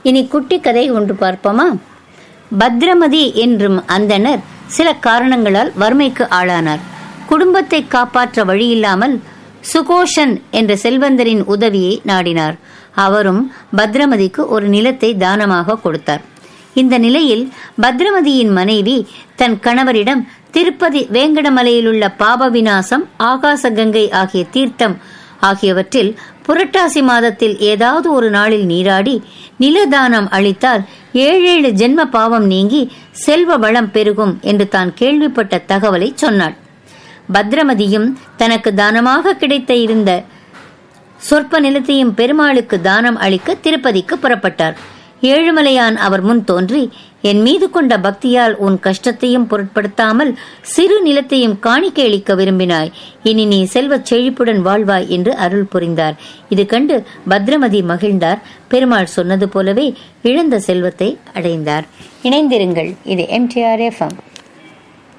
இனி குட்டி கதை ஒன்று பார்ப்போமா பத்ரமதி என்றும் அந்தனர் சில காரணங்களால் வறுமைக்கு ஆளானார் குடும்பத்தை காப்பாற்ற வழியில்லாமல் சுகோஷன் என்ற செல்வந்தரின் உதவியை நாடினார் அவரும் பத்ரமதிக்கு ஒரு நிலத்தை தானமாக கொடுத்தார் இந்த நிலையில் பத்ரமதியின் மனைவி தன் கணவரிடம் திருப்பதி வேங்கடமலையிலுள்ள பாப விநாசம் ஆகாச கங்கை ஆகிய தீர்த்தம் ஆகியவற்றில் புரட்டாசி மாதத்தில் ஏதாவது ஒரு நாளில் நீராடி நிலதானம் அளித்தால் ஏழேழு ஜென்ம பாவம் நீங்கி செல்வ வளம் பெருகும் என்று தான் கேள்விப்பட்ட தகவலை சொன்னாள் பத்ரமதியும் தனக்கு தானமாக கிடைத்த இருந்த சொற்ப நிலத்தையும் பெருமாளுக்கு தானம் அளிக்க திருப்பதிக்கு புறப்பட்டார் ஏழுமலையான் அவர் முன் தோன்றி என் மீது கொண்ட பக்தியால் உன் கஷ்டத்தையும் பொருட்படுத்தாமல் சிறு நிலத்தையும் காணிக்கை அளிக்க விரும்பினாய் இனி நீ செல்வச் செழிப்புடன் வாழ்வாய் என்று அருள் புரிந்தார் இது கண்டு பத்ரமதி மகிழ்ந்தார் பெருமாள் சொன்னது போலவே இழந்த செல்வத்தை அடைந்தார் இணைந்திருங்கள் இது எம்டிஆர் எஃப்எம்